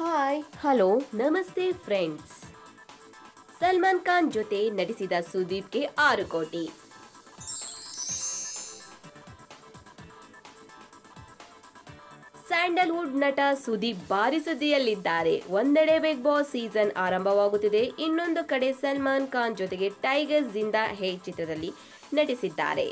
hi hello ನಮಸ್ತೆ friends Salman Khan ಜೊತೆ ನಟಿಸಿದ ಸುದೀಪ್ಗೆ ಆರು ಕೋಟಿ ಸ್ಯಾಂಡಲ್ವುಡ್ ನಟ ಸುದೀಪ್ ಭಾರಿ ಸುದ್ದಿಯಲ್ಲಿದ್ದಾರೆ ಒಂದೆಡೆ ಬಿಗ್ ಬಾಸ್ ಸೀಸನ್ ಆರಂಭವಾಗುತ್ತಿದೆ ಇನ್ನೊಂದು ಕಡೆ ಸಲ್ಮಾನ್ ಖಾನ್ ಜೊತೆಗೆ ಟೈಗರ್ ಜಿಂದಾ ಹೇ ಚಿತ್ರದಲ್ಲಿ ನಟಿಸಿದ್ದಾರೆ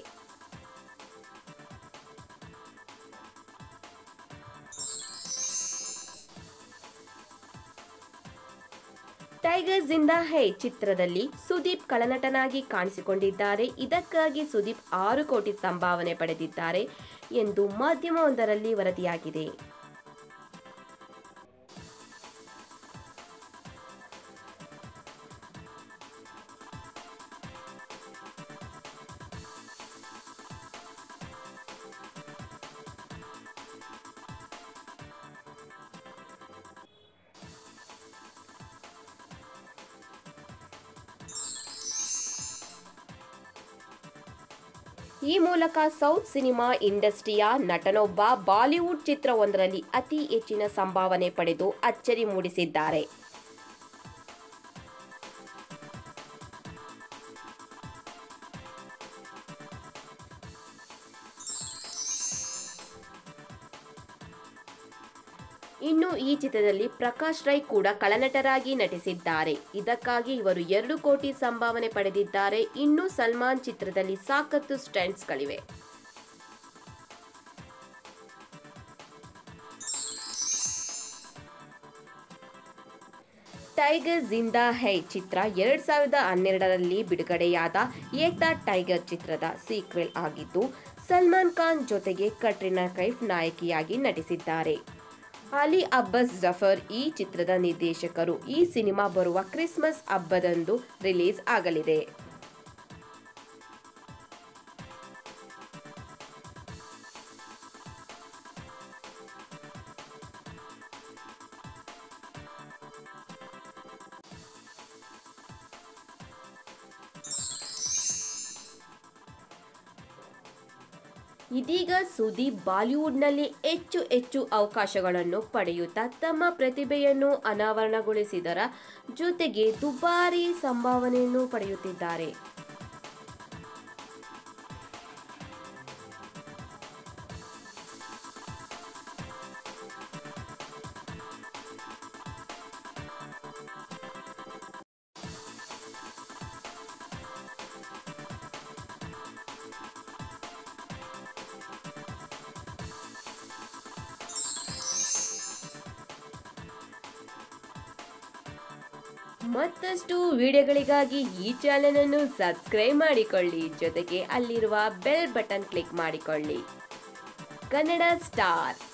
ಟೈಗರ್ ಜಿಂದಾ ಹೇ ಚಿತ್ರದಲ್ಲಿ ಸುದೀಪ್ ಕಳನಟನಾಗಿ ಕಾಣಿಸಿಕೊಂಡಿದ್ದಾರೆ ಇದಕ್ಕಾಗಿ ಸುದೀಪ್ ಆರು ಕೋಟಿ ಸಂಭಾವನೆ ಪಡೆದಿದ್ದಾರೆ ಎಂದು ಮಾಧ್ಯಮವೊಂದರಲ್ಲಿ ವರದಿಯಾಗಿದೆ ಈ ಮೂಲಕ ಸೌತ್ ಸಿನಿಮಾ ಇಂಡಸ್ಟ್ರಿಯ ನಟನೊಬ್ಬ ಬಾಲಿವುಡ್ ಚಿತ್ರವೊಂದರಲ್ಲಿ ಅತಿ ಹೆಚ್ಚಿನ ಸಂಭಾವನೆ ಪಡೆದು ಅಚ್ಚರಿ ಮೂಡಿಸಿದ್ದಾರೆ ಇನ್ನು ಈ ಚಿತ್ರದಲ್ಲಿ ಪ್ರಕಾಶ್ ರೈ ಕೂಡ ಕಳನಟರಾಗಿ ನಟಿಸಿದ್ದಾರೆ ಇದಕ್ಕಾಗಿ ಇವರು ಎರಡು ಕೋಟಿ ಸಂಭಾವನೆ ಪಡೆದಿದ್ದಾರೆ ಇನ್ನು ಸಲ್ಮಾನ್ ಚಿತ್ರದಲ್ಲಿ ಸಾಕತ್ತು ಸ್ಟಂಟ್ಸ್ಗಳಿವೆ ಟೈಗರ್ ಜಿಂದಾ ಹೈ ಚಿತ್ರ ಎರಡ್ ಸಾವಿರದ ಹನ್ನೆರಡರಲ್ಲಿ ಬಿಡುಗಡೆಯಾದ ಏಕ್ತಾ ಟೈಗರ್ ಚಿತ್ರದ ಸೀಕ್ವೆಲ್ ಆಗಿದ್ದು ಸಲ್ಮಾನ್ ಖಾನ್ ಜೊತೆಗೆ ಕಟ್ರಿನಾ ಕೈಫ್ ನಾಯಕಿಯಾಗಿ ನಟಿಸಿದ್ದಾರೆ ಅಲಿ ಅಬ್ಬಸ್ ಜಫರ್ ಈ ಚಿತ್ರದ ನಿರ್ದೇಶಕರು ಈ ಸಿನಿಮಾ ಬರುವ ಕ್ರಿಸ್ಮಸ್ ಹಬ್ಬದಂದು ರಿಲೀಸ್ ಆಗಲಿದೆ ಇದೀಗ ಸುದೀಪ್ ಬಾಲಿವುಡ್ನಲ್ಲಿ ಹೆಚ್ಚು ಹೆಚ್ಚು ಅವಕಾಶಗಳನ್ನು ಪಡೆಯುತ್ತಾ ತಮ್ಮ ಪ್ರತಿಭೆಯನ್ನು ಅನಾವರಣಗೊಳಿಸಿದರ ಜೊತೆಗೆ ದುಬಾರಿ ಸಂಭಾವನೆಯನ್ನು ಪಡೆಯುತ್ತಿದ್ದಾರೆ ಮತ್ತಷ್ಟು ವಿಡಿಯೋಗಳಿಗಾಗಿ ಈ ಚಾನೆಲ್ ಅನ್ನು ಸಬ್ಸ್ಕ್ರೈಬ್ ಮಾಡಿಕೊಳ್ಳಿ ಜೊತೆಗೆ ಅಲ್ಲಿರುವ ಬೆಲ್ ಬಟನ್ ಕ್ಲಿಕ್ ಮಾಡಿಕೊಳ್ಳಿ ಕನ್ನಡ ಸ್ಟಾರ್